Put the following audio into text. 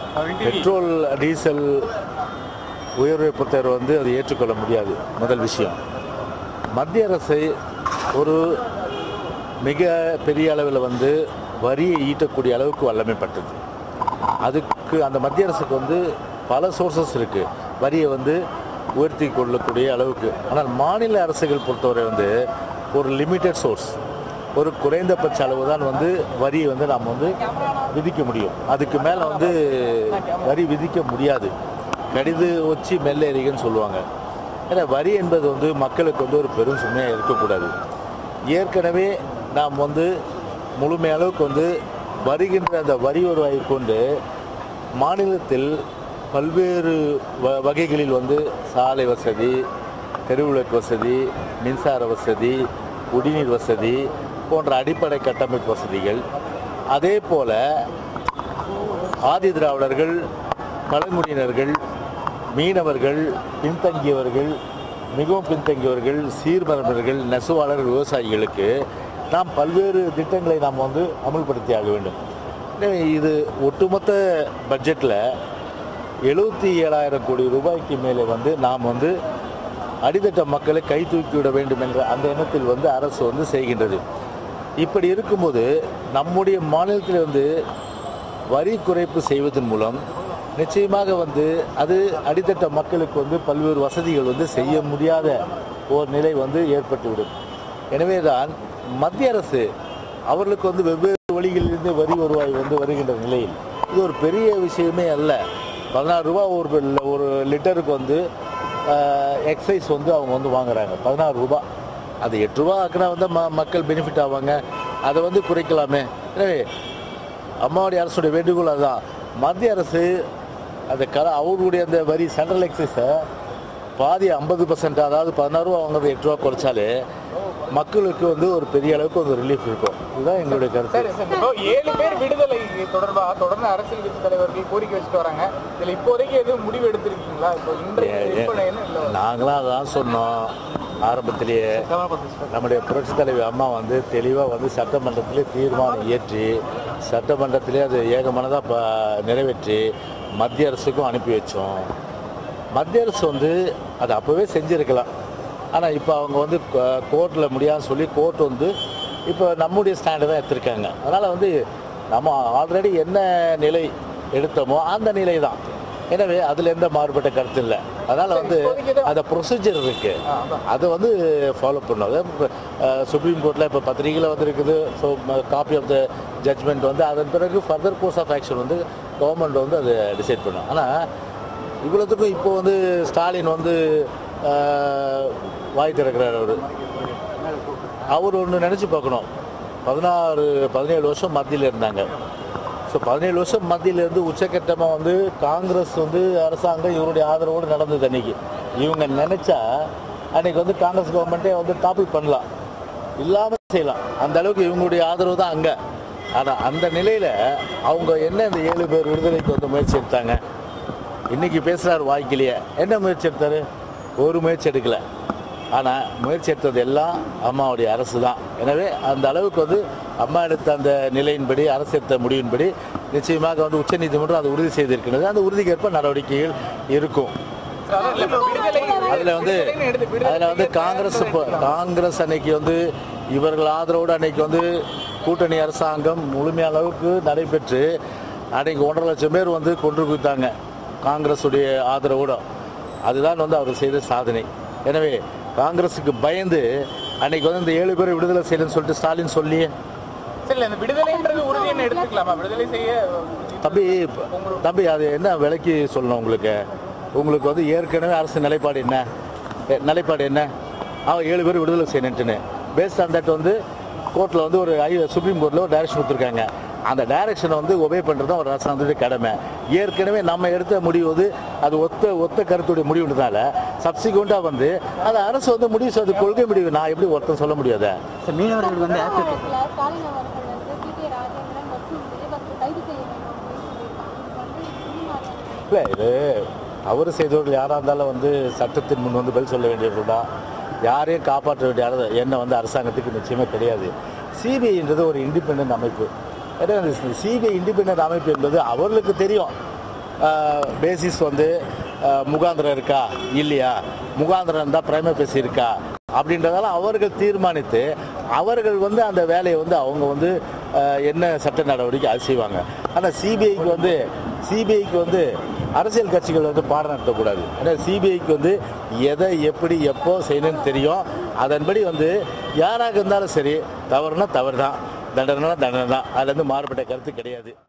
Petrol diesel உயர்வை பொறுத்தவரை வந்து அது ஏற்றுக்கொள்ள முடியாது முதல் விஷயம் மத்திய அரசு ஒரு மிக பெரிய அளவில் வந்து வரியை ஈட்டக்கூடிய அளவுக்கு வல்லமைப்பட்டது அதுக்கு அந்த மத்திய அரசுக்கு வந்து பல சோர்சஸ் இருக்குது வரியை வந்து உயர்த்தி கொள்ளக்கூடிய அளவுக்கு ஆனால் மாநில அரசுகள் பொறுத்தவரை வந்து ஒரு லிமிட்டட் சோர்ஸ் ஒரு குறைந்தபட்ச அளவு தான் வந்து வரியை வந்து நாம் வந்து விதிக்க முடியும் அதுக்கு மேலே வந்து வரி விதிக்க முடியாது கடிது வச்சு மெல்லேறிகன்னு சொல்லுவாங்க ஏன்னா வரி என்பது வந்து மக்களுக்கு வந்து ஒரு பெரும் சுமையாக இருக்கக்கூடாது ஏற்கனவே நாம் வந்து முழுமையளவுக்கு வந்து வருகின்ற அந்த வரி வருவாயை கொண்டு மாநிலத்தில் பல்வேறு வ வகைகளில் வந்து சாலை வசதி தெருவிளக்கு வசதி மின்சார வசதி குடிநீர் வசதி போன்ற அடிப்படை கட்டமைப்பு வசதிகள் அதே போல் ஆதி திராவிடர்கள் பழங்குடியினர்கள் மீனவர்கள் பின்தங்கியவர்கள் மிகவும் பின்தங்கியவர்கள் சீர்மரபர்கள் நெசவாளர் விவசாயிகளுக்கு நாம் பல்வேறு திட்டங்களை நாம் வந்து அமல்படுத்தி ஆக வேண்டும் எனவே இது ஒட்டுமொத்த பட்ஜெட்டில் எழுபத்தி ஏழாயிரம் கோடி ரூபாய்க்கு மேலே வந்து நாம் வந்து அடித்தட்ட மக்களை கை தூக்கிவிட வேண்டும் என்ற அந்த எண்ணத்தில் வந்து அரசு வந்து செய்கின்றது இப்படி இருக்கும்போது நம்முடைய மாநிலத்தில் வந்து வரி குறைப்பு செய்வதன் மூலம் நிச்சயமாக வந்து அது அடித்தட்ட மக்களுக்கு வந்து பல்வேறு வசதிகள் வந்து செய்ய முடியாத ஒரு நிலை வந்து ஏற்பட்டுவிடும் எனவே தான் மத்திய அரசு அவர்களுக்கு வந்து வெவ்வேறு வழிகளிலிருந்து வரி வருவாய் வந்து வருகின்ற நிலையில் இது ஒரு பெரிய விஷயமே அல்ல பதினாறு ரூபா ஒரு ஒரு லிட்டருக்கு வந்து எக்ஸைஸ் வந்து அவங்க வந்து வாங்குறாங்க பதினாறு ரூபா அது எட்டு ரூபா ஆக்கினா வந்து ம மக்கள் பெனிஃபிட் ஆவாங்க அதை வந்து குறைக்கலாமே எனவே அம்மாவுடைய அரசுடைய வேண்டுகோள் அதுதான் மத்திய அரசு அந்த கர அவர்களுடைய அந்த வரி சென்ட்ரல் எக்ஸைஸை பாதி ஐம்பது பர்சன்ட் அதாவது பதினாறு ரூபா வாங்குறது எட்டு ரூபா குறைச்சாலே மக்களுக்கு வந்து ஒரு பெரிய அளவுக்கு ஒரு ரிலீஃப் இருக்கும் இதுதான் எங்களுடைய கருத்து சரி சார் இப்போ ஏழு பேர் விடுதலை தொடர்பாக தொடர்ந்து அரசியல் கட்சி தலைவர்கள் கோரிக்கை வச்சுட்டு வராங்க இதுல இப்போதைக்கு எதுவும் முடிவு எடுத்திருக்கீங்களா இப்போ இன்றைக்கு இப்போ என்ன இல்லை நாங்களாம் அதான் சொன்னோம் ஆரம்பத்திலேயே நம்முடைய புரட்சி தலைவி அம்மா வந்து தெளிவாக வந்து சட்டமன்றத்திலே தீர்மானம் இயற்றி சட்டமன்றத்திலே அது ஏகமனதாக ப நிறைவேற்றி மத்திய அரசுக்கும் அனுப்பி வச்சோம் மத்திய அரசு வந்து அது அப்போவே செஞ்சுருக்கலாம் ஆனால் இப்போ அவங்க வந்து கோர்ட்டில் முடியாதுன்னு சொல்லி கோர்ட் வந்து இப்போ நம்முடைய ஸ்டாண்டு தான் எடுத்திருக்காங்க அதனால் வந்து நம்ம ஆல்ரெடி என்ன நிலை எடுத்தோமோ அந்த நிலை தான் எனவே அதில் எந்த மாறுபட்ட கருத்து இல்லை அதனால் வந்து அந்த ப்ரொசீஜர் இருக்குது அதை வந்து ஃபாலோ பண்ணணும் அதாவது சுப்ரீம் கோர்ட்டில் இப்போ பத்திரிகையில் வந்திருக்குது so copy of the judgement வந்து அதன் பிறகு ஃபர்தர் கோர்ஸ் ஆஃப் ஆக்ஷன் வந்து கவர்மெண்ட் வந்து அதை டிசைட் பண்ணும் ஆனால் இவ்வளோத்துக்கும் இப்போ வந்து ஸ்டாலின் வந்து அஹ், வாய் திறக்கிறார் அவர் அவர் ஒன்று நினச்சி பார்க்கணும் பதினாறு பதினேழு வருஷம் மத்தியில் இருந்தாங்க ஸோ பதினேழு வருஷம் மத்தியில் இருந்து உச்சக்கட்டமாக வந்து காங்கிரஸ் வந்து அரசாங்கம் இவருடைய ஆதரவோடு நடந்தது அன்னைக்கு இவங்க நினச்சா அன்னைக்கு வந்து காங்கிரஸ் கவர்மெண்ட்டே வந்து டாபிக் பண்ணலாம் இல்லாமல் செய்யலாம் அந்த அளவுக்கு இவங்களுடைய ஆதரவு தான் அங்கே ஆனால் அந்த நிலையில் அவங்க என்ன இந்த ஏழு பேர் விடுதலைக்கு வந்து முயற்சி எடுத்தாங்க இன்னைக்கு பேசுகிறார் வாய்க்கிலேயே என்ன முயற்சி எடுத்தாரு ஒரு முயற்சி எடுக்கல ஆனால் முயற்சி எடுத்தது எல்லாம் அம்மாவுடைய அரசு தான் எனவே அந்த அளவுக்கு வந்து அம்மா எடுத்த அந்த நிலையின்படி அரசு எடுத்த முடிவின்படி நிச்சயமாக வந்து உச்சநீதிமன்றம் அதை உறுதி செய்திருக்கிறது அந்த உறுதிக்கேற்ப நடவடிக்கைகள் இருக்கும் அதில் வந்து அதில் வந்து காங்கிரஸ் இப்போ காங்கிரஸ் அன்னைக்கு வந்து இவர்கள் ஆதரவோடு அன்னைக்கு வந்து கூட்டணி அரசாங்கம் முழுமையான அளவுக்கு நடைபெற்று அன்னைக்கு ஒன்றரை லட்சம் பேர் வந்து கொன்று குவித்தாங்க காங்கிரஸுடைய ஆதரவோடு அதுதான் வந்து அவர் செய்த சாதனை எனவே காங்கிரஸுக்கு பயந்து அன்னைக்கு வந்து இந்த ஏழு பேரை விடுதலை செய்யணும்னு சொல்லிட்டு ஸ்டாலின் சொல்லியே சரி அந்த விடுதலைன்றது உறுதின்னு எடுத்துக்கலாமா விடுதலை செய்ய தம்பி தம்பி அது என்ன விலைக்கு சொல்லணும் உங்களுக்கு உங்களுக்கு வந்து ஏற்கனவே அரசு நிலைப்பாடு என்ன எ- நிலைப்பாடு என்ன அவன் ஏழு பேர் விடுதலை செய்யணுன்ட்டுன்னு பேஸ்ட் ஆன் தட் வந்து கோர்ட்டில் வந்து ஒரு ஐ சுப்ரீம் கோர்ட்டில் ஒரு டைரக்ஷன் கொடுத்துருக்காங்க அந்த டைரக்ஷனை வந்து ஒபே பண்ணுறது தான் ஒரு அரசாங்கத்துடைய கடமை ஏற்கனவே நம்ம எடுத்த முடிவு வந்து அது ஒத்த ஒத்த கருத்துடைய முடிவுன்றதால சப்சிக்வெண்ட்டாக வந்து அது அரசு வந்து முடிவு செய்வது கொள்கை முடிவு நான் எப்படி ஒருத்தன் சொல்ல முடியாத சார் மீனவர்கள் வந்து ஆக்டிவ் தமிழகத்துல ஸ்டாலின் அவர்கள் வந்து டி.கே. ராஜேந்திரன் மற்றும் விஜயபாஸ்கர் கைது செய்ய வேண்டும் அப்படின்னு சொல்லியிருக்காங்க. இதுக்கு வந்து எப்படி மாறுவாங்க? இல்லை இது தவறு செய்தவர்கள் யாராக இருந்தாலும் வந்து சட்டத்தின் முன் வந்து பதில் சொல்ல வேண்டியது தான் யாரையும் காப்பாற்ற வேண்டிய அர- எண்ணம் வந்து அரசாங்கத்துக்கு நிச்சயமே கிடையாது சிபிஐன்றது ஒரு இண்டிபெண்ட் அமைப்பு ஏன்னா சிபிஐ இண்டிபெண்ட் அமைப்பு என்பது அவர்களுக்கு தெரியும் பேசிஸ் வந்து அஹ், முகாந்திரம் இருக்கா இல்லையா முகாந்திரம் இருந்தால் பிரைம பேசி இருக்கா அப்படின்றதெல்லாம் அவர்கள் தீர்மானித்து அவர்கள் வந்து அந்த வேலையை வந்து அவங்க வந்து அஹ், என்ன சட்ட நடவடிக்கை அது செய்வாங்க ஆனால் சிபிஐக்கு வந்து சிபிஐக்கு வந்து அரசியல் கட்சிகள் வந்து பாடம் நடத்தக்கூடாது ஏன்னா சிபிஐக்கு வந்து எதை எப்படி எப்போ செய்யணும்னு தெரியும் அதன்படி வந்து யாராக இருந்தாலும் சரி தவறுனா தவறு தான் தண்டனைனா தண்டனை தான் அதுலேருந்து மாறுபட்ட கருத்து கிடையாது